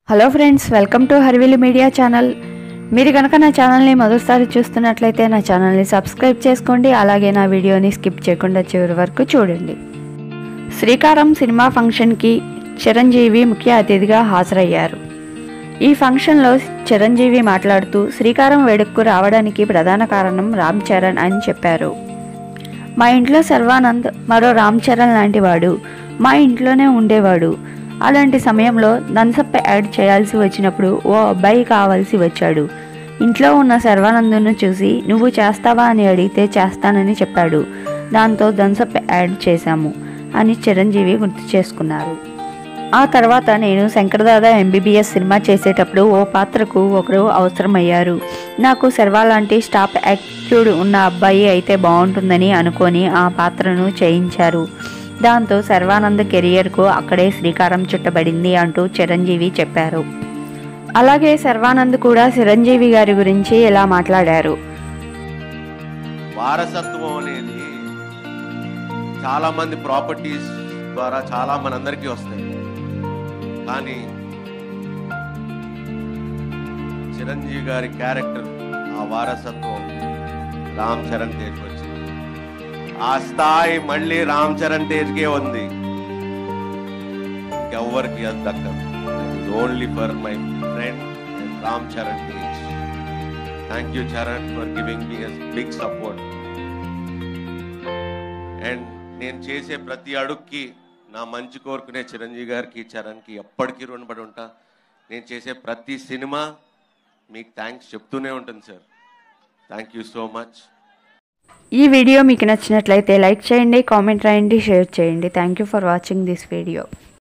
hello friends welcome to Harivillu media channel మీరు కనుక నా ఛానల్ని మొదటిసారి చూస్తున్నట్లయితే నా ఛానల్ని సబ్స్క్రైబ్ చేసుకోండి అలాగే నా వీడియోని స్కిప్ చేయకుండా చివరి వరకు చూడండి శ్రీకారం సినిమా ఫంక్షన్కి చిరంజీవి ముఖ్య అతిథిగా హాజరయ్యారు ఈ ఫంక్షన్లో చిరంజీవి మాట్లాడుతూ శ్రీకారం వేడుకకు రావడానికి ప్రధాన కారణం రామ్ చరణ్ అని చెప్పారు మా ఇంట్లో సర్వానంద్ మరో రామ్ చరణ్ లాంటి వాడు మా ఇంట్లోనే ఉండేవాడు అలాంటి సమయంలో థమ్సప్ యాడ్ చేయాల్సి వచ్చినప్పుడు ఓ అబ్బాయి కావాల్సి వచ్చాడు ఇంట్లో ఉన్న సర్వానందును చూసి నువ్వు చేస్తావా అని అడిగితే చేస్తానని చెప్పాడు దాంతో థమ్సప్ యాడ్ చేశాము అని చిరంజీవి గుర్తు చేసుకున్నారు ఆ తర్వాత నేను శంకర్దాదా ఎంబీబీఎస్ సినిమా చేసేటప్పుడు ఓ పాత్రకు ఒకరు అవసరమయ్యారు నాకు శర్వా లాంటి స్టాప్ యాక్టిట్యూడ్ ఉన్న అబ్బాయి అయితే బాగుంటుందని అనుకొని ఆ పాత్రను చేయించారు దాంతో శర్వానంద్ కెరియర్కు అక్కడే శ్రీకారం చుట్టబడింది అంటూ చిరంజీవి చెప్పారు అలాగే శర్వానంద్ కూడా చిరంజీవి గారి గురించి ఇలా మాట్లాడారు వారసత్వం అనేది చాలా మంది ప్రాపర్టీస్ ద్వారా చాలా మనందరికీ వస్తాయి కానీ చిరంజీవి గారి క్యారెక్టర్ ఆ వారసత్వం రామ్ చరణ్ తేజ్కి వచ్చింది ఆ స్థాయి మళ్ళీ రామ్ చరణ్ తేజ్కే ఉంది ఇంకెవ్వరికి అది దక్కదు only for my friend and Ram Charan Tej thank you Charan for giving me big support and నేను చేసే ప్రతి అడుగుకి నా మంచి కోరుకునే చిరంజీవి గారికి చరణ్కి ఎప్పటికీ రుణపడి ఉంటా నేను చేసే ప్రతి సినిమా మీకు థ్యాంక్స్ చెప్తూనే ఉంటుంది sir thank you so much ఈ వీడియో మీకు నచ్చినట్లయితే లైక్ చేయండి కామెంట్ రాయండి షేర్ చేయండి thank you for watching this video